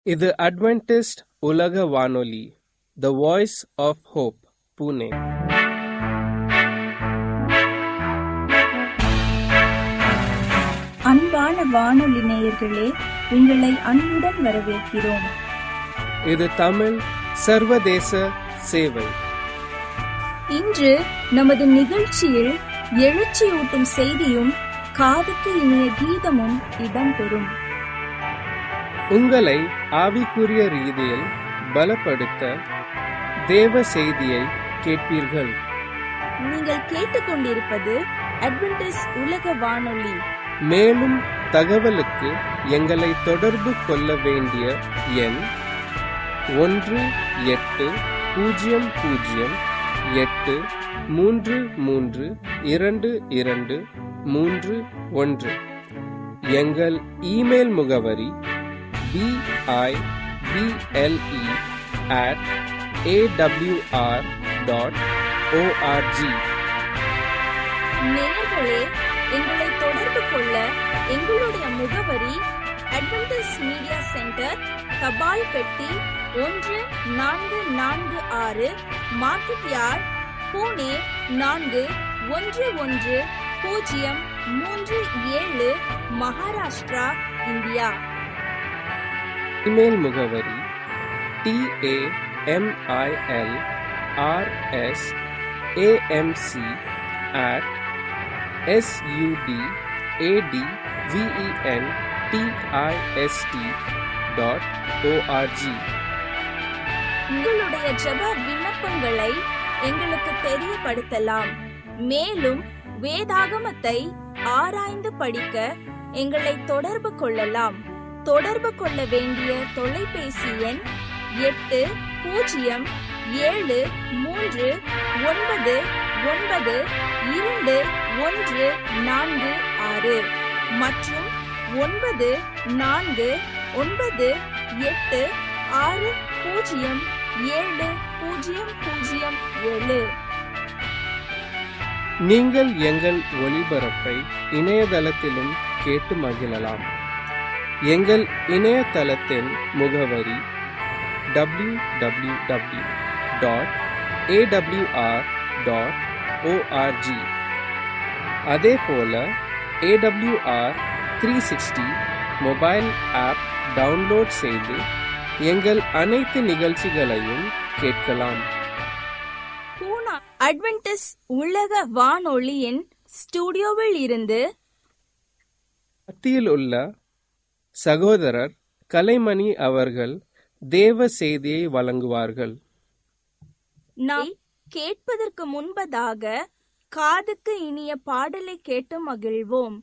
இது அட்வென்டிஸ்ட் உலக வானொலி the voice of hope Pune அன்பான வானொலி நேயர்களே உங்களை அன்புடன் வரவேற்கிறோம் இது தமிழ் சர்வதேச சேவை இன்று நமது நிகழ்ச்சியில் எழுச்சியூட்டும் செய்தியும் காதுக்கு இனிய கீதமும் இடம்பெறும் உங்களை ஆவிக்குரிய ரீதியில் பலப்படுத்த தேவ செய்தியை கேட்பீர்கள் நீங்கள் கேட்டுக்கொண்டிருப்பது அட்வென்டிஸ் உலக வானொலி மேலும் தகவலுக்கு எங்களை தொடர்பு கொள்ள வேண்டிய எண் ஒன்று எட்டு பூஜ்ஜியம் பூஜ்ஜியம் எட்டு மூன்று மூன்று இரண்டு இரண்டு மூன்று ஒன்று எங்கள் இமெயில் முகவரி BIBLE at AWR dot ORG நேயர்களே எங்களை தொடர்பு கொள்ள எங்களுடைய முகவரி அட்வென்டிஸ் மீடியா சென்டர் தபால் பெட்டி ஒன்று நான்கு நான்கு ஆறு மார்க்கெட் யார்ட் பூனே நான்கு ஒன்று ஒன்று பூஜ்ஜியம் மூன்று ஏழு மகாராஷ்டிரா இந்தியா இமெயில் முகவரி T A M I L R S A M C at S U T A D V E N T I S T dot O R G உங்களுடைய ஜெப விண்ணப்பங்களை எங்களுக்கு தெரியப்படுத்தலாம் மேலும் வேதாகமத்தை ஆராய்ந்து படிக்க எங்களை தொடர்பு கொள்ளலாம் தொடர்பு கொள்ள வேண்டிய தொலைபேசி எண் எட்டு பூஜ்ஜியம் ஏழு மூன்று ஒன்பது ஒன்பது இரண்டு ஒன்று நான்கு ஆறு மற்றும் ஒன்பது நான்கு ஒன்பது எட்டு ஆறு பூஜ்ஜியம் ஏழு பூஜ்ஜியம் பூஜ்ஜியம் ஏழு நீங்கள் எங்கள் ஒளிபரப்பை இணையதளத்திலும் கேட்டு மகிழலாம் எங்கள் இணையதளத்தின் முகவரி W W W dot A W R dot O R G அதே போல A W R three sixty mobile app download செய்து எங்கள் அனைத்து நிகழ்ச்சிகளையும் கேட்கலாம் பூனா அட்வென்டிஸ் உலக வானொலியின் ஸ்டுடியோவில் இருந்து மத்தியில் உள்ள சகோதரர் கலைமணி அவர்கள் தேவ செய்தியை வழங்குவார்கள் நாம் கேட்பதற்கு முன்பதாக காதுக்கு இனிய பாடலை கேட்டு மகிழ்வோம்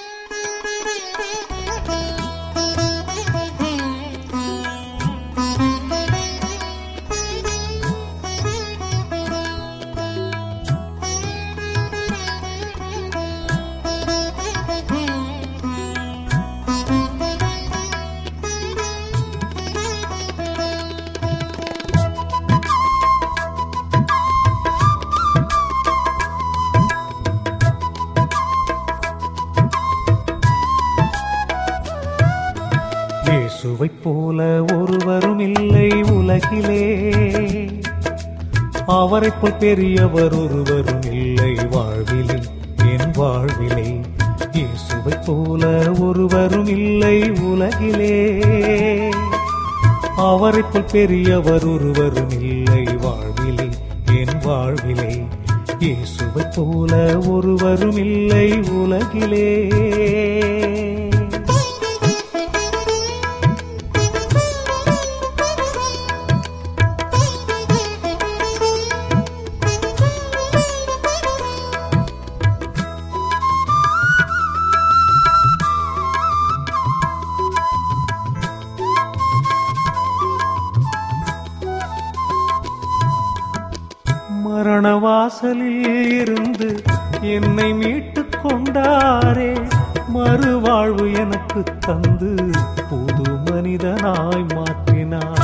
இயேசுவைப் போல ஒருவரும் இல்லை உலகிலே அவரைப் போல் பெரியவர் ஒருவரும் இல்லை வாழ்விலே என் வாழ்விலே இயேசுவைப் போல ஒருவரும் இல்லை உலகிலே அவரைப் போல் பெரியவர் ஒருவரும் இல்லை வாழ்விலே என் வாழ்விலே இயேசுவைப் போல ஒருவரும் இல்லை உலகிலே மரண வாசலில் இருந்து என்னை மீட்டுக் கொண்டாரே மறுவாழ்வு எனக்கு தந்து புது மனிதனாய் மாற்றினார்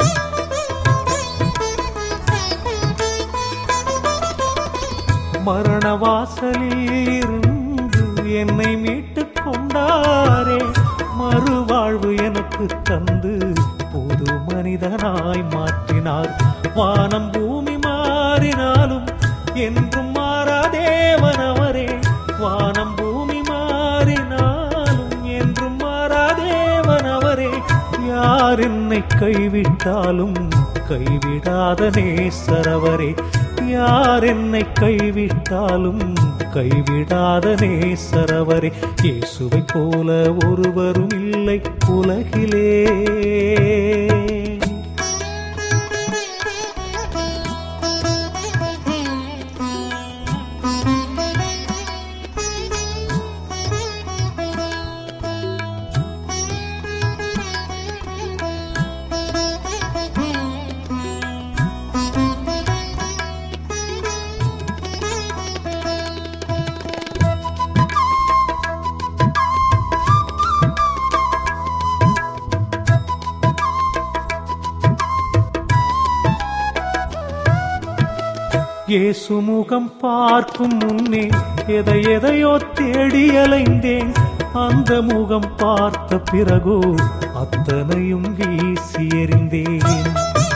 மரண வாசலில் இருந்து என்னை மீட்டுக் கொண்டாரே மறுவாழ்வு எனக்கு தந்து மனிதனாய் மாற்றினார் வானம் பூமி மாறினாலும் என்றும் மாறா தேவன் அவரே வானம் பூமி மாறினாலும் என்றும் மாறா தேவன் அவரே யார் என்னை கைவிட்டாலும் கைவிடாத நேசரவரே யார் என்னை கைவிட்டாலும் கைவிடாத நேசரவரே இயேசுவை போல ஒருவரும் இல்லை உலகிலே இயேசு முகம் பார்க்கும் முன்னே எதை எதையோ தேடி அலைந்தேன் அந்த முகம் பார்த்த பிறகோ அத்தனையும் வீசி எறிந்தேன்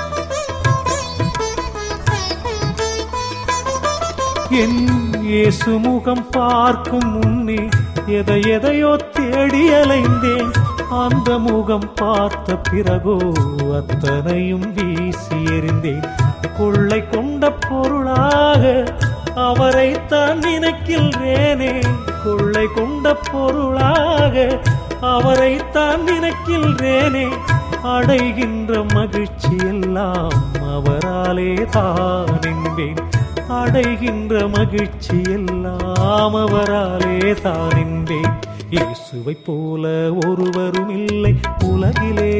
என் இயேசு முகம் பார்க்கும் முன்னே எதை எதையோ தேடி அலைந்தேன் அந்த முகம் பார்த்த பிறகோ அத்தனையும் வீசி எறிந்தேன் கொள்ளை கொண்ட பொருளாக அவரைத்தான் நினைக்கின்றேனே கொள்ளை கொண்ட பொருளாக அவரைத்தான் நினைக்கின்றேனே அடைகின்ற மகிழ்ச்சி எல்லாம் அவராலே தான் என்பேன் அடைகின்ற மகிழ்ச்சி எல்லாம் அவராலே தான் என்பேன் இயேசுவை போல ஒருவரும் இல்லை உலகிலே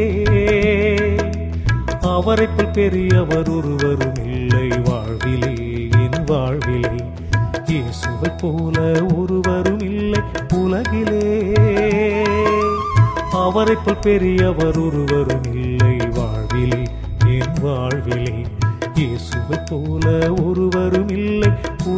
அவரைக்குள் பெரியவர் ஒருவரும் இல்லை வாழ்விலே என் வாழ்விலே இயேசுவை போல ஒருவரும் இல்லை உலகிலே அவரைக்குள் பெரியவர் ஒருவரும் இல்லை வாழ்விலே என் வாழ்விலே இயேசுவை போல ஒருவரும் இல்லை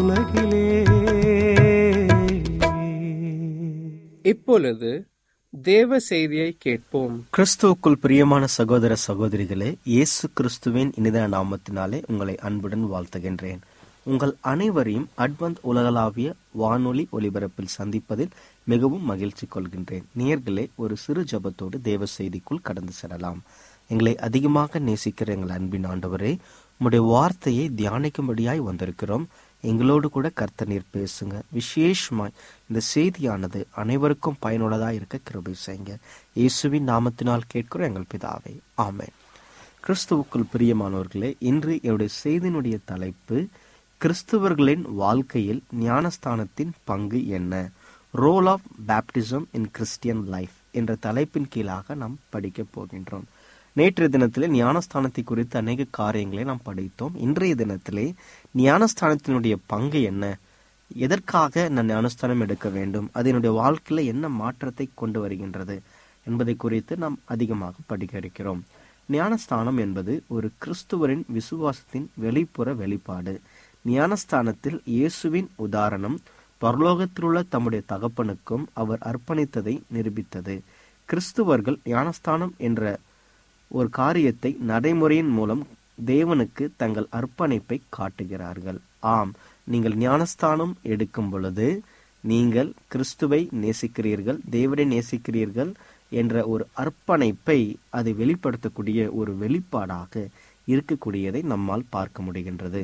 உலகிலே இப்பொழுது தேவ செய்தியை கேட்போம் கிறிஸ்துவுக்குள் பிரியமான சகோதர சகோதரிகளே இயேசு கிறிஸ்துவின் இனித நாமத்தினாலே உங்களை அன்புடன் வாழ்த்துகின்றேன் உங்கள் அனைவரையும் அட்வந்த் உலகளாவிய வானொலி ஒலிபரப்பில் சந்திப்பதில் மிகவும் மகிழ்ச்சி கொள்கின்றேன் நேர்களே ஒரு சிறு ஜபத்தோடு தேவ செய்திக்குள் கடந்து செல்லலாம் எங்களை அதிகமாக நேசிக்கிற எங்கள் அன்பின் ஆண்டவரே உம்முடைய வார்த்தையை தியானிக்கும்படியாய் வந்திருக்கிறோம் எங்களோடு கூட கர்த்த நீர் பேசுங்க விசேஷமாய் இந்த செய்தியானது அனைவருக்கும் பயனுள்ளதாக இருக்க கிருபை செய்யுங்க இயேசுவின் நாமத்தினால் கேட்கிறோம் எங்கள் பிதாவே ஆமென் கிறிஸ்துவுக்குள் பிரியமானவர்களே இன்று என்னுடைய செய்தியினுடைய தலைப்பு கிறிஸ்துவர்களின் வாழ்க்கையில் ஞானஸ்தானத்தின் பங்கு என்ன role of baptism in Christian life என்ற தலைப்பின் கீழாக நாம் படிக்கப் போகின்றோம் நேற்றைய தினத்திலே ஞானஸ்தானத்தை குறித்து அநேக காரியங்களை நாம் படித்தோம் இன்றைய தினத்திலே ஞானஸ்தானத்தினுடைய பங்கு என்ன எதற்காக நான் ஞானஸ்தானம் எடுக்க வேண்டும் அது என்னுடைய வாழ்க்கையில என்ன மாற்றத்தை கொண்டு வருகின்றது என்பதை குறித்து நாம் அதிகமாக படிக்க இருக்கிறோம் ஞானஸ்தானம் என்பது ஒரு கிறிஸ்துவரின் விசுவாசத்தின் வெளிப்புற வெளிப்பாடு ஞானஸ்தானத்தில் இயேசுவின் உதாரணம் பரலோகத்திலுள்ள தம்முடைய தகப்பனுக்கும் அவர் அர்ப்பணித்ததை நிரூபித்தது கிறிஸ்துவர்கள் ஞானஸ்தானம் என்ற ஒரு காரியத்தை நடைமுறையின் மூலம் தேவனுக்கு தங்கள் அர்ப்பணிப்பை காட்டுகிறார்கள் ஆம் நீங்கள் ஞானஸ்தானம் எடுக்கும் பொழுது நீங்கள் கிறிஸ்துவை நேசிக்கிறீர்கள் தேவனை நேசிக்கிறீர்கள் என்ற ஒரு அர்ப்பணிப்பை அதை வெளிப்படுத்தக்கூடிய ஒரு வெளிப்பாடாக இருக்கக்கூடியதை நம்மால் பார்க்க முடிகின்றது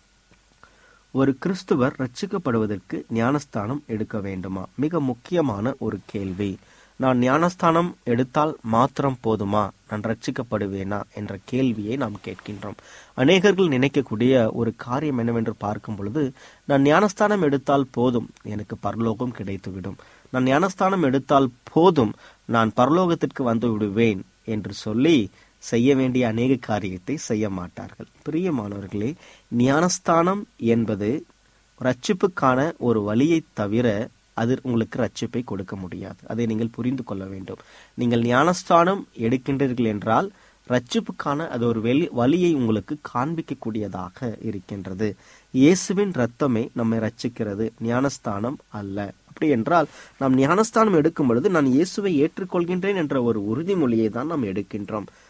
ஒரு கிறிஸ்துவர் ரட்சிக்கப்படுவதற்கு ஞானஸ்தானம் எடுக்க வேண்டுமா மிக முக்கியமான ஒரு கேள்வி நான் ஞானஸ்தானம் எடுத்தால் மாத்திரம் போதுமா நான் ரட்சிக்கப்படுவேனா என்ற கேள்வியை நாம் கேட்கின்றோம் அநேகர்கள் நினைக்கக்கூடிய ஒரு காரியம் என்னவென்று பார்க்கும் பொழுது நான் ஞானஸ்தானம் எடுத்தால் போதும் எனக்கு பரலோகம் கிடைத்துவிடும் நான் ஞானஸ்தானம் எடுத்தால் போதும் நான் பரலோகத்திற்கு வந்து விடுவேன் என்று சொல்லி செய்ய வேண்டிய அநேக காரியத்தை செய்ய மாட்டார்கள் பிரியமானவர்களே ஞானஸ்தானம் என்பது ரட்சிப்புக்கான ஒரு வழியை தவிர அது உங்களுக்கு ரட்சிப்பை கொடுக்க முடியாது அதை நீங்கள் புரிந்து கொள்ள வேண்டும் நீங்கள் ஞானஸ்தானம் எடுக்கின்றீர்கள் என்றால் ரட்சிப்புக்கான அது ஒரு வெளி வழியை உங்களுக்கு காண்பிக்கக்கூடியதாக இருக்கின்றது இயேசுவின் ரத்தமே நம்மை ரட்சிக்கிறது ஞானஸ்தானம் அல்ல அப்படி என்றால் நாம் ஞானஸ்தானம் எடுக்கும் பொழுது நான் இயேசுவை ஏற்றுக்கொள்கின்றேன் என்ற ஒரு உறுதிமொழியை தான் நாம் எடுக்கின்றோம்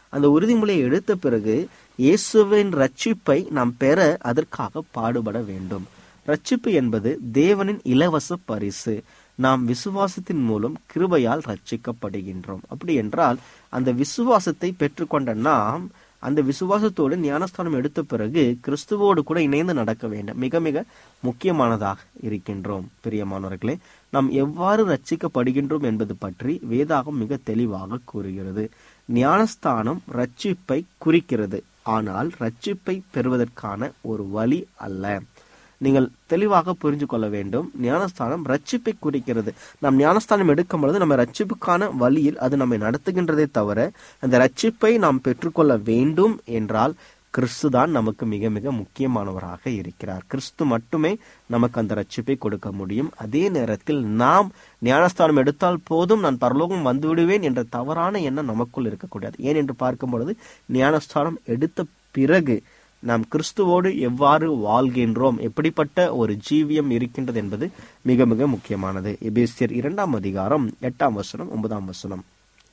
அந்த உறுதிமொழியை எடுத்த பிறகு இயேசுவின் ரட்சிப்பை நாம் பெற அதற்காக பாடுபட வேண்டும் ரட்சிப்பு என்பது தேவனின் இலவச பரிசு நாம் விசுவாசத்தின் மூலம் கிருபையால் ரட்சிக்கப்படுகின்றோம் அப்படி என்றால் அந்த விசுவாசத்தை பெற்றுக்கொண்ட நாம் அந்த விசுவாசத்தோடு ஞானஸ்தானம் எடுத்த பிறகு கிறிஸ்துவோடு கூட இணைந்து நடக்க வேண்டும் மிக மிக முக்கியமானதாக இருக்கின்றோம் பிரியமானவர்களே நாம் எவ்வாறு ரட்சிக்கப்படுகின்றோம் என்பது பற்றி வேதாகம் மிக தெளிவாக கூறுகிறது ஞானஸ்தானம் ரட்சிப்பை குறிக்கிறது ஆனால் ரட்சிப்பை பெறுவதற்கான ஒரு வழி அல்ல நீங்கள் தெளிவாக புரிஞ்சு கொள்ள வேண்டும் ஞானஸ்தானம் ரட்சிப்பை குறிக்கிறது நாம் ஞானஸ்தானம் எடுக்கும் பொழுது நம்ம ரட்சிப்புக்கான வழியில் அது நம்மை நடத்துகின்றதே தவிர அந்த ரட்சிப்பை நாம் பெற்றுக்கொள்ள வேண்டும் என்றால் கிறிஸ்து தான் நமக்கு மிக மிக முக்கியமானவராக இருக்கிறார் கிறிஸ்து மட்டுமே நமக்கு அந்த ரட்சிப்பை கொடுக்க முடியும் அதே நேரத்தில் நாம் ஞானஸ்தானம் எடுத்தால் போதும் நான் பரலோகம் வந்து விடுவேன் என்ற தவறான எண்ணம் நமக்குள் இருக்கக்கூடாது ஏன் என்று பார்க்கும் பொழுது ஞானஸ்தானம் எடுத்த பிறகு நாம் கிறிஸ்துவோடு எவ்வாறு வாழ்கின்றோம் எப்படிப்பட்ட ஒரு ஜீவியம் இருக்கின்றது என்பது மிக மிக முக்கியமானது எபேசியர் இரண்டாம் அதிகாரம் எட்டாம் வசனம் ஒன்பதாம் வசனம்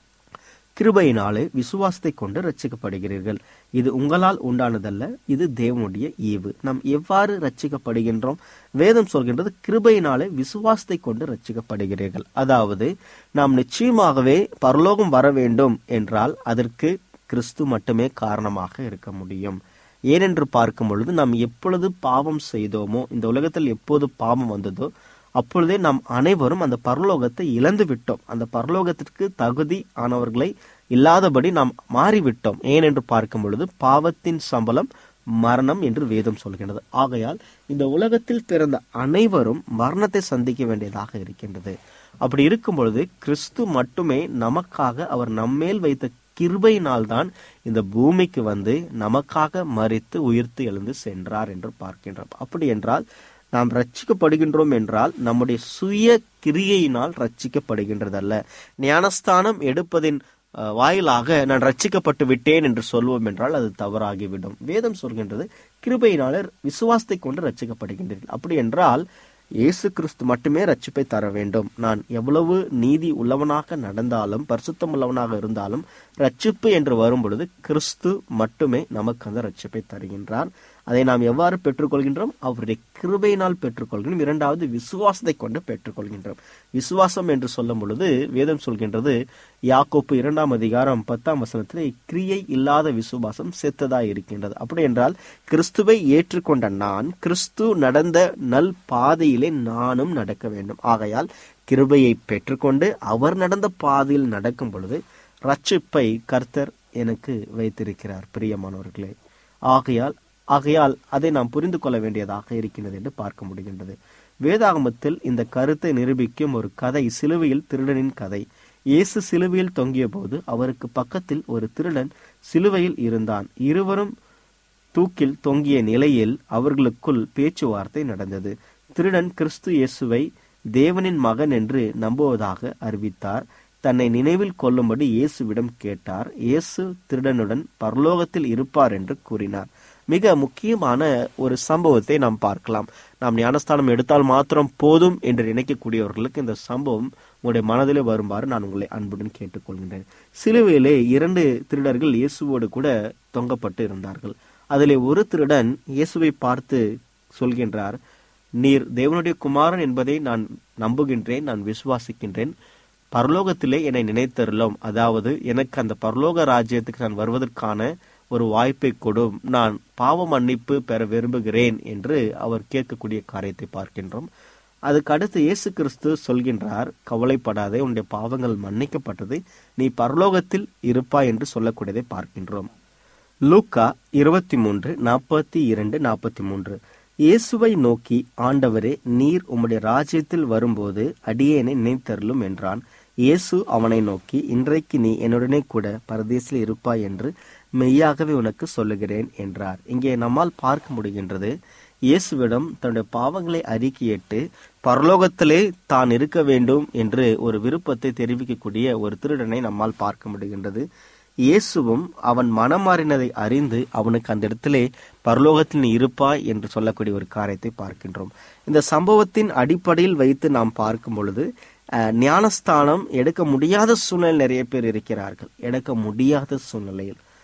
கிருபையினாலே விசுவாசத்தை கொண்டு ரட்சிக்கப்படுகிறீர்கள் இது உங்களால் உண்டானதல்ல இது தேவனுடைய ஈவு நாம் எவ்வாறு ரட்சிக்கப்படுகின்றோம் வேதம் சொல்கின்றது கிருபையினாலே விசுவாசத்தை கொண்டு ரட்சிக்கப்படுகிறீர்கள் அதாவது நாம் நிச்சயமாகவே பரலோகம் வர வேண்டும் என்றால் அதற்கு கிறிஸ்து மட்டுமே காரணமாக இருக்க முடியும் ஏனென்று பார்க்கும் பொழுது நாம் எப்பொழுது பாவம் செய்தோமோ இந்த உலகத்தில் எப்போது பாவம் வந்ததோ அப்பொழுதே நாம் அனைவரும் அந்த பரலோகத்தை இழந்து விட்டோம் அந்த பரலோகத்திற்கு தகுதி ஆனவர்களை இல்லாதபடி நாம் மாறிவிட்டோம் ஏனென்று பார்க்கும் பொழுது பாவத்தின் சம்பளம் மரணம் என்று வேதம் சொல்கின்றது ஆகையால் இந்த உலகத்தில் பிறந்த அனைவரும் மரணத்தை சந்திக்க வேண்டியதாக இருக்கின்றது அப்படி இருக்கும் பொழுது கிறிஸ்து மட்டுமே நமக்காக அவர் நம்மேல் வைத்த கிருபையினால்தான் இந்த பூமிக்கு வந்து நமக்காக மறித்து உயிர்த்து எழுந்து சென்றார் என்று பார்க்கின்றோம் அப்படி என்றால் நாம் ரட்சிக்கப்படுகின்றோம் என்றால் நம்முடைய சுய கிரியையினால் ரட்சிக்கப்படுகின்றதல்ல ஞானஸ்தானம் எடுப்பதின் அஹ், வாயிலாக நான் ரட்சிக்கப்பட்டு விட்டேன் என்று சொல்வோம் என்றால் அது தவறாகிவிடும் வேதம் சொல்கின்றது கிருபையினால விசுவாசத்தை கொண்டு ரட்சிக்கப்படுகின்றீர்கள் அப்படி என்றால் இயேசு கிறிஸ்து மட்டுமே ரட்சிப்பை தர வேண்டும் நான் எவ்வளவு நீதி உள்ளவனாக நடந்தாலும் பரிசுத்தம் உள்ளவனாக இருந்தாலும் ரட்சிப்பு என்று வரும் பொழுது கிறிஸ்து மட்டுமே நமக்கு அந்த ரட்சிப்பை தருகின்றார் அதை நாம் எவ்வாறு பெற்றுக்கொள்கின்றோம் அவருடைய கிருபையினால் பெற்றுக்கொள்கின்றோம் இரண்டாவது விசுவாசத்தை கொண்டு பெற்றுக்கொள்கின்றோம் விசுவாசம் என்று சொல்லும் பொழுது வேதம் சொல்கின்றது யாக்கோப்பு இரண்டாம் அதிகாரம் பத்தாம் வசனத்திலே கிரியை இல்லாத விசுவாசம் செத்ததாய் இருக்கின்றது அப்படி என்றால் கிறிஸ்துவை ஏற்றுக்கொண்ட நான் கிறிஸ்து நடந்த நல் பாதையிலே நானும் நடக்க வேண்டும் ஆகையால் கிருபையை பெற்றுக்கொண்டு அவர் நடந்த பாதையில் நடக்கும் பொழுது ரட்சிப்பை கர்த்தர் எனக்கு வைத்திருக்கிறார் பிரியமானவர்களே ஆகையால் ஆகையால் அதை நாம் புரிந்து கொள்ள வேண்டியதாக இருக்கின்றது என்று பார்க்க முடிகின்றது வேதாகமத்தில் இந்த கருத்தை நிரூபிக்கும் ஒரு கதை சிலுவையில் திருடனின் கதை இயேசு சிலுவையில் தொங்கிய போது அவருக்கு பக்கத்தில் ஒரு திருடன் சிலுவையில் இருந்தான் இருவரும் தூக்கில் தொங்கிய நிலையில் அவர்களுக்குள் பேச்சுவார்த்தை நடந்தது திருடன் கிறிஸ்து இயேசுவை தேவனின் மகன் என்று நம்புவதாக அறிவித்தார் தன்னை நினைவில் கொள்ளும்படி இயேசுவிடம் கேட்டார் இயேசு திருடனுடன் பரலோகத்தில் இருப்பார் என்று கூறினார் மிக முக்கியமான ஒரு சம்பவத்தை நாம் பார்க்கலாம் நாம் ஞானஸ்தானம் எடுத்தால் மாத்திரம் போதும் என்று நினைக்கக்கூடியவர்களுக்கு இந்த சம்பவம் உங்களுடைய மனதிலே வருமாறு நான் உங்களை அன்புடன் கேட்டுக்கொள்கின்றேன் சிலுவையிலே இரண்டு திருடர்கள் இயேசுவோடு கூட தொங்கப்பட்டு இருந்தார்கள் அதிலே ஒரு திருடன் இயேசுவை பார்த்து சொல்கின்றார் நீர் தேவனுடைய குமாரன் என்பதை நான் நம்புகின்றேன் நான் விசுவாசிக்கின்றேன் பரலோகத்திலே என்னை நினைத்தருளும் அதாவது எனக்கு அந்த பரலோக ராஜ்யத்துக்கு நான் வருவதற்கான ஒரு வாய்ப்பை கொடும் நான் பாவ மன்னிப்பு பெற விரும்புகிறேன் என்று அவர் கேட்கக்கூடிய காரியத்தை பார்க்கின்றோம் அதுக்கு அடுத்து இயேசு கிறிஸ்து சொல்கின்றார் கவலைப்படாதே உன்னுடைய பாவங்கள் மன்னிக்கப்பட்டது நீ பரலோகத்தில் இருப்பாய் என்று சொல்லக்கூடியதை பார்க்கின்றோம் லூக்கா இருபத்தி மூன்று நாற்பத்தி இரண்டு நாற்பத்தி மூன்று இயேசுவை நோக்கி ஆண்டவரே நீர் உம்முடைய ராஜ்யத்தில் வரும்போது அடியேனை நினைத்தருளும் என்றான் இயேசு அவனை நோக்கி இன்றைக்கு நீ என்னுடனே கூட பரதேசில் இருப்பாய் என்று மெய்யாகவே உனக்கு சொல்லுகிறேன் என்றார் இங்கே நம்மால் பார்க்க முடிகின்றது இயேசுவிடம் தன்னுடைய பாவங்களை அறிக்கையிட்டு பரலோகத்திலே தான் இருக்க வேண்டும் என்று ஒரு விருப்பத்தை தெரிவிக்கக்கூடிய ஒரு திருடனை நம்மால் பார்க்க முடிகின்றது இயேசுவும் அவன் மனம் மாறினதை அறிந்து அவனுக்கு அந்த இடத்திலே பரலோகத்தில் நீ இருப்பாய் என்று சொல்லக்கூடிய ஒரு காரியத்தை பார்க்கின்றோம் இந்த சம்பவத்தின் அடிப்படையில் வைத்து நாம் பார்க்கும் பொழுது அஹ், ஞானஸ்தானம் எடுக்க முடியாத சூழ்நிலை நிறைய பேர் இருக்கிறார்கள் எடுக்க முடியாத சூழ்நிலையில்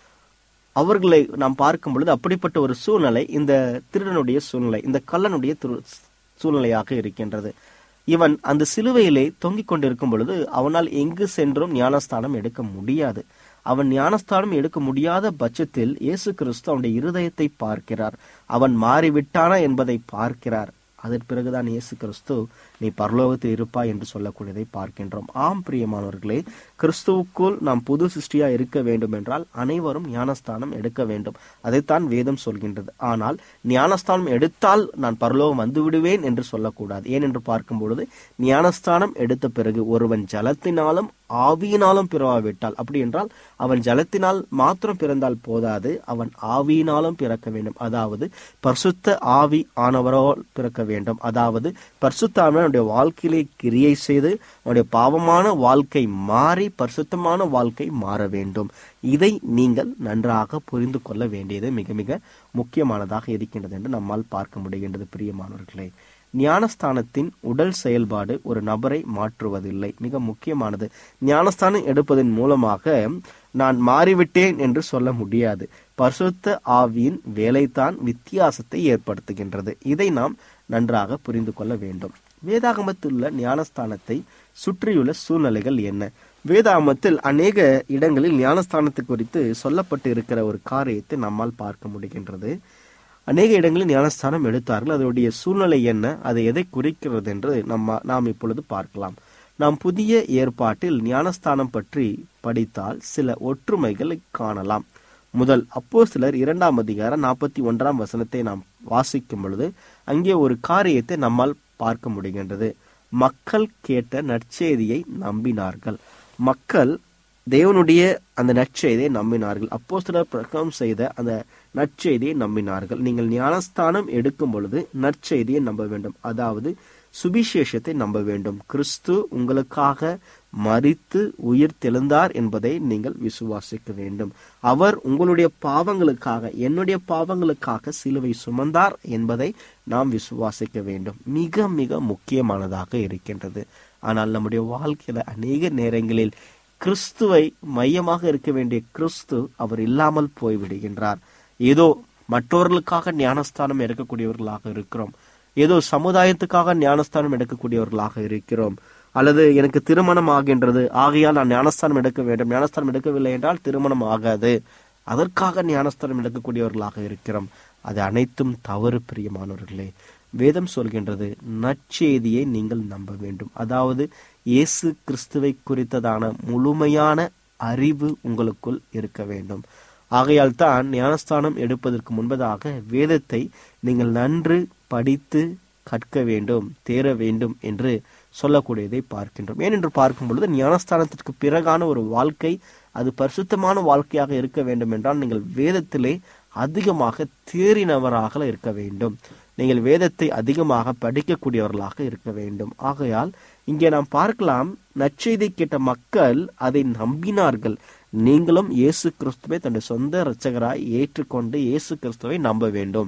அவர்களை நாம் பார்க்கும் பொழுது அப்படிப்பட்ட ஒரு சூழ்நிலை இந்த திருடனுடைய சூழ்நிலை இந்த கள்ளனுடைய திரு சூழ்நிலையாக இருக்கின்றது இவன் அந்த சிலுவையிலே தொங்கிக் கொண்டிருக்கும் பொழுது அவனால் எங்கு சென்றும் ஞானஸ்தானம் எடுக்க முடியாது அவன் ஞானஸ்தானம் எடுக்க முடியாத பட்சத்தில் இயேசு கிறிஸ்து அவனுடைய இருதயத்தை பார்க்கிறார் அவன் மாறிவிட்டானா என்பதை பார்க்கிறார் அதன் பிறகுதான் இயேசு கிறிஸ்து நீ பரலோகத்தில் இருப்பாய் என்று சொல்லக்கூடியதை பார்க்கின்றோம் ஆம் பிரியமானவர்களே கிறிஸ்துவுக்குள் நாம் புது சிருஷ்டியா இருக்க வேண்டும் என்றால் அனைவரும் ஞானஸ்தானம் எடுக்க வேண்டும் அதைத்தான் வேதம் சொல்கின்றது ஆனால் ஞானஸ்தானம் எடுத்தால் நான் பரலோகம் வந்து விடுவேன் என்று சொல்லக்கூடாது ஏன் என்று பார்க்கும் பொழுது ஞானஸ்தானம் எடுத்த பிறகு ஒருவன் ஜலத்தினாலும் ஆவியினாலும் பிறவாவிட்டால் அப்படி என்றால் அவன் ஜலத்தினால் மாத்திரம் பிறந்தால் போதாது அவன் ஆவியினாலும் பிறக்க வேண்டும் அதாவது பரிசுத்த ஆவி ஆனவரால் பிறக்க வேண்டும் அதாவது பரிசுத்த ஆவியானவர் அவனுடைய வாழ்க்கையிலே கிரியை செய்து அவனுடைய பாவமான வாழ்க்கை மாறி பரிசுத்தமான வாழ்க்கை மாற வேண்டும் இதை நீங்கள் நன்றாக புரிந்து கொள்ள வேண்டியது மிக மிக முக்கியமானதாக இருக்கின்றது என்று நம்மால் பார்க்க முடிகின்றது பிரியமானவர்களே ஞானஸ்தானத்தின் உடல் செயல்பாடு ஒரு நபரை மாற்றுவதில்லை மிக முக்கியமானது ஞானஸ்தானம் எடுப்பதன் மூலமாக நான் மாறிவிட்டேன் என்று சொல்ல முடியாது பரிசுத்த ஆவியின் வேலைதான் வித்தியாசத்தை ஏற்படுத்துகின்றது இதை நாம் நன்றாக புரிந்து கொள்ள வேண்டும் வேதாகமத்தில் உள்ள ஞானஸ்தானத்தை சுற்றியுள்ள சூழ்நிலைகள் என்ன வேதாகமத்தில் அநேக இடங்களில் ஞானஸ்தானத்தை குறித்து சொல்லப்பட்டு இருக்கிற ஒரு காரியத்தை நம்மால் பார்க்க முடிகின்றது அநேக இடங்களில் ஞானஸ்தானம் எடுத்தார்கள் அதனுடைய சூழ்நிலை என்ன அது எதை குறிக்கிறது என்று நம்ம நாம் இப்பொழுது பார்க்கலாம் நாம் புதிய ஏற்பாட்டில் ஞானஸ்தானம் பற்றி படித்தால் சில ஒற்றுமைகளை காணலாம் முதல் அப்போ சிலர் இரண்டாம் அதிகாரம் நாற்பத்தி ஒன்றாம் வசனத்தை நாம் வாசிக்கும் பொழுது அங்கே ஒரு காரியத்தை நம்மால் பார்க்க முடிகின்றது மக்கள் கேட்ட நற்செய்தியை நம்பினார்கள் மக்கள் தேவனுடைய அந்த நற்செய்தியை நம்பினார்கள் அப்போ சிலர் பிரகம் செய்த அந்த நற்செய்தியை நம்பினார்கள் நீங்கள் ஞானஸ்தானம் எடுக்கும் பொழுது நற்செய்தியை நம்ப வேண்டும் அதாவது சுவிசேஷத்தை நம்ப வேண்டும் கிறிஸ்து உங்களுக்காக மறித்து உயிர் தெழுந்தார் என்பதை நீங்கள் விசுவாசிக்க வேண்டும் அவர் உங்களுடைய பாவங்களுக்காக என்னுடைய பாவங்களுக்காக சிலுவை சுமந்தார் என்பதை நாம் விசுவாசிக்க வேண்டும் மிக மிக முக்கியமானதாக இருக்கின்றது ஆனால் நம்முடைய வாழ்க்கையில அநேக நேரங்களில் கிறிஸ்துவை மையமாக இருக்க வேண்டிய கிறிஸ்து அவர் இல்லாமல் போய்விடுகின்றார் ஏதோ மற்றவர்களுக்காக ஞானஸ்தானம் எடுக்கக்கூடியவர்களாக இருக்கிறோம் ஏதோ சமுதாயத்துக்காக ஞானஸ்தானம் எடுக்கக்கூடியவர்களாக இருக்கிறோம் அல்லது எனக்கு திருமணம் ஆகின்றது ஆகையால் நான் ஞானஸ்தானம் எடுக்க வேண்டும் ஞானஸ்தானம் எடுக்கவில்லை என்றால் திருமணம் ஆகாது அதற்காக ஞானஸ்தானம் எடுக்கக்கூடியவர்களாக இருக்கிறோம் அது அனைத்தும் தவறு பிரியமானவர்களே வேதம் சொல்கின்றது நற்செய்தியை நீங்கள் நம்ப வேண்டும் அதாவது இயேசு கிறிஸ்துவை குறித்ததான முழுமையான அறிவு உங்களுக்குள் இருக்க வேண்டும் ஆகையால் தான் ஞானஸ்தானம் எடுப்பதற்கு முன்பதாக வேதத்தை நீங்கள் நன்று படித்து கற்க வேண்டும் தேர வேண்டும் என்று சொல்லக்கூடியதை பார்க்கின்றோம் ஏனென்று பார்க்கும் பொழுது ஞானஸ்தானத்திற்கு பிறகான ஒரு வாழ்க்கை அது பரிசுத்தமான வாழ்க்கையாக இருக்க வேண்டும் என்றால் நீங்கள் வேதத்திலே அதிகமாக தேறினவராக இருக்க வேண்டும் நீங்கள் வேதத்தை அதிகமாக படிக்கக்கூடியவர்களாக இருக்க வேண்டும் ஆகையால் இங்கே நாம் பார்க்கலாம் நற்செய்தி கேட்ட மக்கள் அதை நம்பினார்கள் நீங்களும் இயேசு கிறிஸ்துவை தன்னுடைய சொந்த இரட்சகராய் ஏற்றுக்கொண்டு இயேசு கிறிஸ்துவை நம்ப வேண்டும்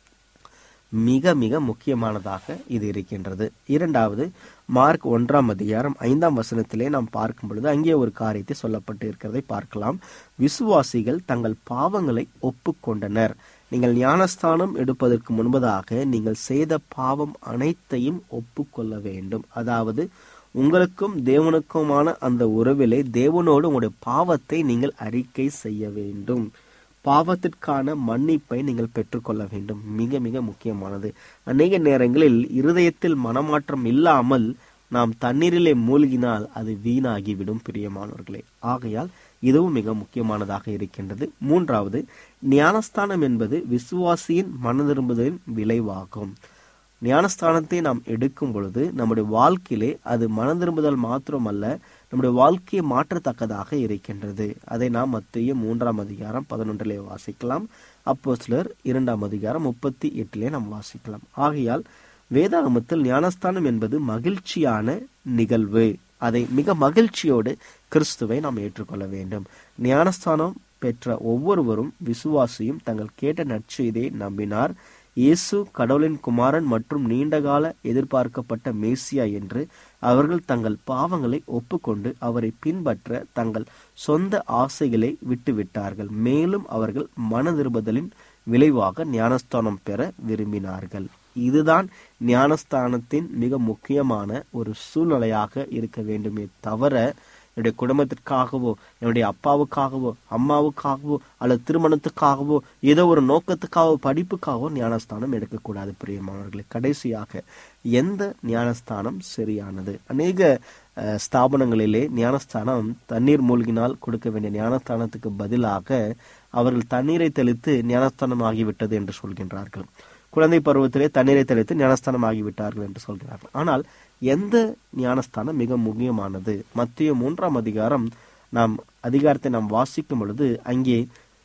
மிக மிக முக்கியமானதாக இது இருக்கின்றது இரண்டாவது மார்க் ஒன்றாம் அதிகாரம் ஐந்தாம் வசனத்திலே நாம் பார்க்கும் பொழுது அங்கே ஒரு காரியத்தை சொல்லப்பட்டு இருக்கிறதை பார்க்கலாம் விசுவாசிகள் தங்கள் பாவங்களை ஒப்புக்கொண்டனர் நீங்கள் ஞானஸ்தானம் எடுப்பதற்கு முன்பதாக நீங்கள் செய்த பாவம் அனைத்தையும் ஒப்புக்கொள்ள வேண்டும் அதாவது உங்களுக்கும் தேவனுக்குமான அந்த உறவிலே தேவனோடு உங்களுடைய பாவத்தை நீங்கள் அறிக்கை செய்ய வேண்டும் பாவத்திற்கான மன்னிப்பை நீங்கள் பெற்றுக்கொள்ள வேண்டும் மிக மிக முக்கியமானது அநேக நேரங்களில் இருதயத்தில் மனமாற்றம் இல்லாமல் நாம் தண்ணீரிலே மூழ்கினால் அது வீணாகிவிடும் பிரியமானவர்களே ஆகையால் இதுவும் மிக முக்கியமானதாக இருக்கின்றது மூன்றாவது ஞானஸ்தானம் என்பது விசுவாசியின் மனதிரும்புதலின் விளைவாகும் ஞானஸ்தானத்தை நாம் எடுக்கும் பொழுது நம்முடைய வாழ்க்கையிலே அது மனதிரும்புதல் மாத்திரமல்ல நம்முடைய வாழ்க்கையை மாற்றத்தக்கதாக இருக்கின்றது அதை நாம் மத்திய மூன்றாம் அதிகாரம் பதினொன்றிலே வாசிக்கலாம் அப்போ சிலர் இரண்டாம் அதிகாரம் முப்பத்தி எட்டிலே நாம் வாசிக்கலாம் ஆகையால் வேதாகமத்தில் ஞானஸ்தானம் என்பது மகிழ்ச்சியான நிகழ்வு அதை மிக மகிழ்ச்சியோடு கிறிஸ்துவை நாம் ஏற்றுக்கொள்ள வேண்டும் ஞானஸ்தானம் பெற்ற ஒவ்வொருவரும் விசுவாசியும் தங்கள் கேட்ட நற்செய்தியை நம்பினார் இயேசு கடவுளின் குமாரன் மற்றும் நீண்டகால எதிர்பார்க்கப்பட்ட மேசியா என்று அவர்கள் தங்கள் பாவங்களை ஒப்புக்கொண்டு அவரை பின்பற்ற தங்கள் சொந்த ஆசைகளை விட்டுவிட்டார்கள் மேலும் அவர்கள் மனதிருபதலின் விளைவாக ஞானஸ்தானம் பெற விரும்பினார்கள் இதுதான் ஞானஸ்தானத்தின் மிக முக்கியமான ஒரு சூழ்நிலையாக இருக்க வேண்டுமே தவிர என்னுடைய குடும்பத்திற்காகவோ என்னுடைய அப்பாவுக்காகவோ அம்மாவுக்காகவோ அல்லது திருமணத்துக்காகவோ ஏதோ ஒரு நோக்கத்துக்காகவோ படிப்புக்காகவோ ஞானஸ்தானம் எடுக்கக்கூடாது பிரியமானவர்களே கடைசியாக எந்த ஞானஸ்தானம் சரியானது அநேக அஹ், ஸ்தாபனங்களிலே ஞானஸ்தானம் தண்ணீர் மூழ்கினால் கொடுக்க வேண்டிய ஞானஸ்தானத்துக்கு பதிலாக அவர்கள் தண்ணீரை தெளித்து ஞானஸ்தானம் ஆகிவிட்டது என்று சொல்கின்றார்கள் குழந்தை பருவத்திலே தண்ணீரை தெளித்து ஞானஸ்தானம் ஆகிவிட்டார்கள் என்று சொல்கிறார்கள் ஆனால் எந்த ஞானஸ்தானம் மிக முக்கியமானது மத்திய மூன்றாம் அதிகாரம் நாம் அதிகாரத்தை நாம் வாசிக்கும் பொழுது அங்கே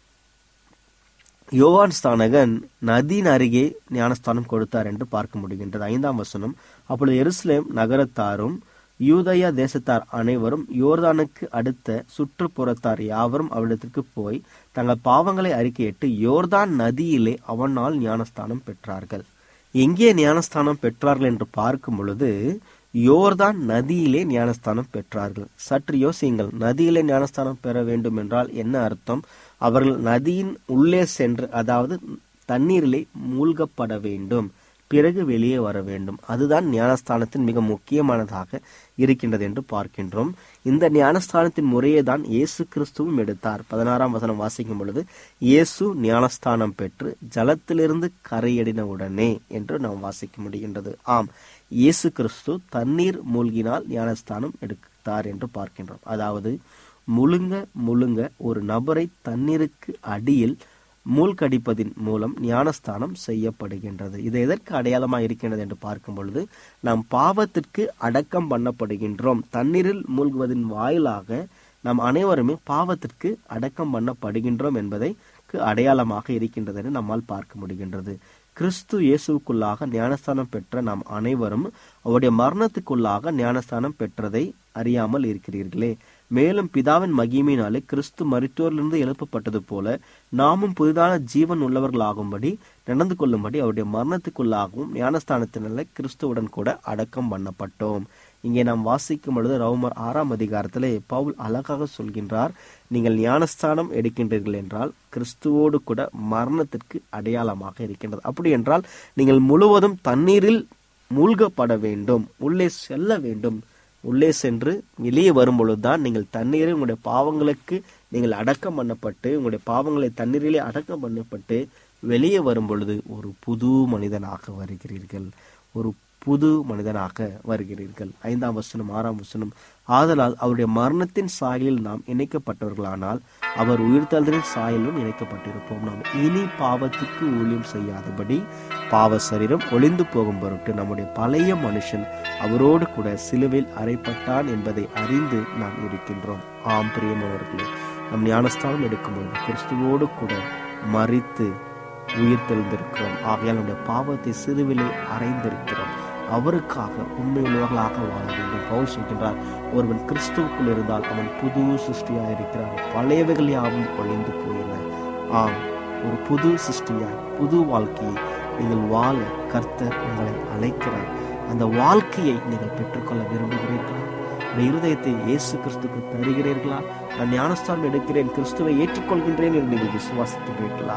யோவான் ஸ்தானகன் நதியின் அருகே ஞானஸ்தானம் கொடுத்தார் என்று பார்க்க முடிகின்றது ஐந்தாம் வசனம் அப்பொழுது எருசலேம் நகரத்தாரும் யூதயா தேசத்தார் அனைவரும் யோர்தானுக்கு அடுத்த சுற்றுப்புறத்தார் யாவரும் அவரிடத்திற்கு போய் தங்கள் பாவங்களை அறிக்கையிட்டு யோர்தான் நதியிலே அவனால் ஞானஸ்தானம் பெற்றார்கள் எங்கே ஞானஸ்தானம் பெற்றார்கள் என்று பார்க்கும் பொழுது யோர்தான் நதியிலே ஞானஸ்தானம் பெற்றார்கள் சற்று யோசியுங்கள் நதியிலே ஞானஸ்தானம் பெற வேண்டும் என்றால் என்ன அர்த்தம் அவர்கள் நதியின் உள்ளே சென்று அதாவது தண்ணீரிலே மூழ்கப்பட வேண்டும் பிறகு வெளியே வர வேண்டும் அதுதான் ஞானஸ்தானத்தின் மிக முக்கியமானதாக இருக்கின்றது என்று பார்க்கின்றோம் இந்த ஞானஸ்தானத்தின் முறையை தான் இயேசு கிறிஸ்துவும் எடுத்தார் பதினாறாம் வசனம் வாசிக்கும் பொழுது இயேசு ஞானஸ்தானம் பெற்று ஜலத்திலிருந்து கரையடின உடனே என்று நாம் வாசிக்க முடிகின்றது ஆம் இயேசு கிறிஸ்து தண்ணீர் மூழ்கினால் ஞானஸ்தானம் எடுத்தார் என்று பார்க்கின்றோம் அதாவது முழுங்க முழுங்க ஒரு நபரை தண்ணீருக்கு அடியில் மூழ்கடிப்பதின் மூலம் ஞானஸ்தானம் செய்யப்படுகின்றது இது எதற்கு அடையாளமாக இருக்கின்றது என்று பார்க்கும் பொழுது நாம் பாவத்திற்கு அடக்கம் பண்ணப்படுகின்றோம் தண்ணீரில் மூழ்குவதின் வாயிலாக நாம் அனைவருமே பாவத்திற்கு அடக்கம் பண்ணப்படுகின்றோம் என்பதைக்கு அடையாளமாக இருக்கின்றது என்று நம்மால் பார்க்க முடிகின்றது கிறிஸ்து இயேசுக்குள்ளாக ஞானஸ்தானம் பெற்ற நாம் அனைவரும் அவருடைய மரணத்துக்குள்ளாக ஞானஸ்தானம் பெற்றதை அறியாமல் இருக்கிறீர்களே மேலும் பிதாவின் மகிமையினாலே கிறிஸ்து மருத்துவரிலிருந்து எழுப்பப்பட்டது போல நாமும் புதிதான ஜீவன் உள்ளவர்களாகும்படி நடந்து கொள்ளும்படி அவருடைய மரணத்துக்குள்ளாகவும் ஞானஸ்தானத்தினால கிறிஸ்துவுடன் கூட அடக்கம் பண்ணப்பட்டோம் இங்கே நாம் வாசிக்கும் பொழுது ரவுமர் ஆறாம் அதிகாரத்திலே பவுல் அழகாக சொல்கின்றார் நீங்கள் ஞானஸ்தானம் எடுக்கின்றீர்கள் என்றால் கிறிஸ்துவோடு கூட மரணத்திற்கு அடையாளமாக இருக்கின்றது அப்படி என்றால் நீங்கள் முழுவதும் தண்ணீரில் மூழ்கப்பட வேண்டும் உள்ளே செல்ல வேண்டும் உள்ளே சென்று வெளியே வரும் பொழுதுதான் நீங்கள் தண்ணீரில் உங்களுடைய பாவங்களுக்கு நீங்கள் அடக்கம் பண்ணப்பட்டு உங்களுடைய பாவங்களை தண்ணீரிலே அடக்கம் பண்ணப்பட்டு வெளியே வரும் பொழுது ஒரு புது மனிதனாக வருகிறீர்கள் ஒரு புது மனிதனாக வருகிறீர்கள் ஐந்தாம் வசனம் ஆறாம் வசனம் ஆதலால் அவருடைய மரணத்தின் சாயலில் நாம் இணைக்கப்பட்டவர்களானால் அவர் உயிர்த்தலின் சாயலும் இணைக்கப்பட்டிருப்போம் நாம் இனி பாவத்துக்கு ஊழியம் செய்யாதபடி பாவ சரீரம் ஒளிந்து போகும் பொருட்டு நம்முடைய பழைய மனுஷன் அவரோடு கூட சிலுவையில் அறைப்பட்டான் என்பதை அறிந்து நாம் இருக்கின்றோம் ஆம் பிரியமானவர்களே நம் ஞானஸ்தானம் எடுக்கும்போது கிறிஸ்துவோடு கூட மறித்து உயிர் தெளிந்திருக்கிறோம் ஆகையால் நம்முடைய பாவத்தை சிறுவிலே அறைந்திருக்கிறோம் அவருக்காக உண்மையுள்ளவர்களாக வாழ வேண்டும் பவுல் சொல்கின்றார் ஒருவன் கிறிஸ்துவுக்குள் இருந்தால் அவன் புது சிருஷ்டியாக இருக்கிறான் பழையவைகள் யாவும் ஒளிந்து போயின ஆம் ஒரு புது சிருஷ்டியாய் புது வாழ்க்கையை நீங்கள் வாழ கர்த்தர் உங்களை அழைக்கிறார் அந்த வாழ்க்கையை நீங்கள் பெற்றுக்கொள்ள விரும்புகிறீர்களா உடைய இருதயத்தை இயேசு கிறிஸ்துக்கு தருகிறீர்களா நான் ஞானஸ்தானம் எடுக்கிறேன் கிறிஸ்துவை ஏற்றுக்கொள்கின்றேன் என்று நீங்கள் விசுவாசிக்கிறீர்களா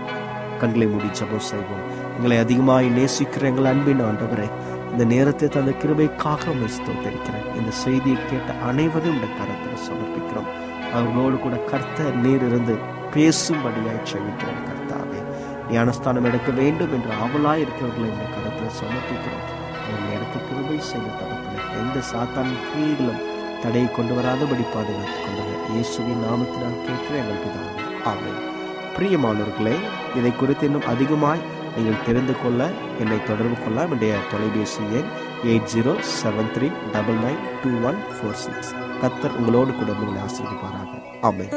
கண்களை மூடி ஜெபம் செய்வோம் எங்களை அதிகமாய் நேசிக்கிற எங்கள் அன்பின் ஆண்டவரே இந்த நேரத்தை தந்த கிருபைக்காக உண்மை ஸ்தோத்தரிக்கிறேன் இந்த செய்தியை கேட்ட அனைவரும் இந்த கரத்தில் சமர்ப்பிக்கிறோம் அவர்களோடு கூட கர்த்தர் நீர் இருந்து பேசும்படியாய் செவிக்கிறேன் கர்த்தாவே ஞானஸ்தானம் எடுக்க வேண்டும் என்று ஆவலாய் இருக்கிறவர்களை இந்த கரத்தில் சமர்ப்பிக்கிறோம் அவர்கள் எனக்கு கிருபை செய்ய தரப்பில் எந்த சாத்தான் கிரியைகளும் தடையை கொண்டு வராதபடி பாதுகாத்துக் கொண்டவர் இயேசுவின் நாமத்தினால் கேட்கிற எங்கள் பிதாவே ஆமென் பிரியமானவர்களே இதை குறித்து இன்னும் அதிகமாய் நீங்கள் தெரிந்து கொள்ள என்னை தொடர்பு கொள்ள என்னுடைய தொலைபேசி எண் eight zero seven three double nine two one four six Qatar உங்களோடு கூட உங்களை ஆசீர்வதிப்பாராக ஆமென்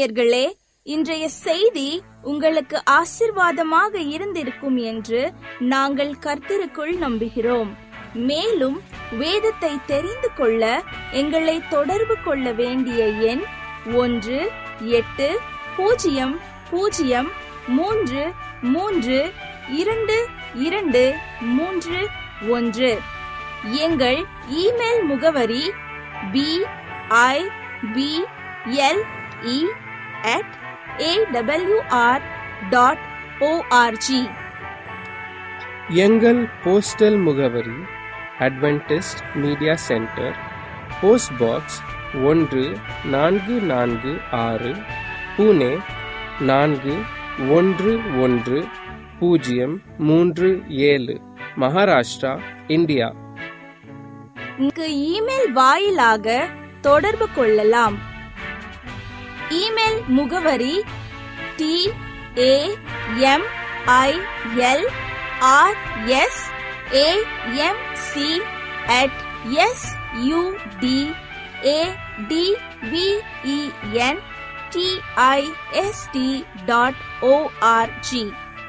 நேயர்களே இன்றைய செய்தி உங்களுக்கு ஆசிர்வாதமாக இருந்திருக்கும் என்று நாங்கள் கர்த்தருக்குள் நம்புகிறோம் மேலும் வேதத்தை தெரிந்து கொள்ள எங்களை தொடர்பு கொள்ள வேண்டிய எண் ஒன்று எட்டு பூஜ்ஜியம் பூஜ்ஜியம் மூன்று மூன்று இரண்டு இரண்டு மூன்று ஒன்று எங்கள் இமெயில் முகவரி P I P L E at AWR dot O R G எங்கள் போஸ்டல் முகவரி Adventist media centre post box ஒன்று நான்கு நான்கு ஆறு புனே நான்கு ஒன்று ஒன்று பூஜ்ஜியம் மூன்று ஏழு மகாராஷ்டிரா இந்தியா இங்கு இமெயில் வாயிலாக தொடர்பு கொள்ளலாம் இமெயில் முகவரி T A M I L R S A M C at S U T A D V E N T I S T dot O R G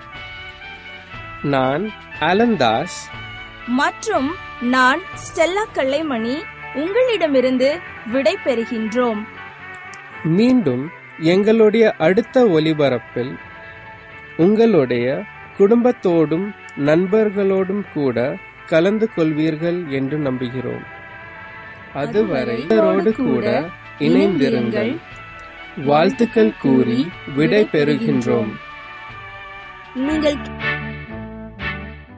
நான் அலந்தாஸ் மற்றும் நான் ஸ்டெல்லா கல்லைமணி உங்களிடமிருந்து விடை பெறுகின்றோம் மீண்டும் எங்களுடைய அடுத்த ஒலிபரப்பில் உங்களுடைய குடும்பத்தோடும் நண்பர்களோடும் கூட கலந்து கொள்வீர்கள் என்று நம்புகிறோம் அதுவரை இவரோடு கூட இணைந்திருங்கள் வாழ்த்துக்கள் கூறி விடை பெறுகின்றோம் நீங்கள்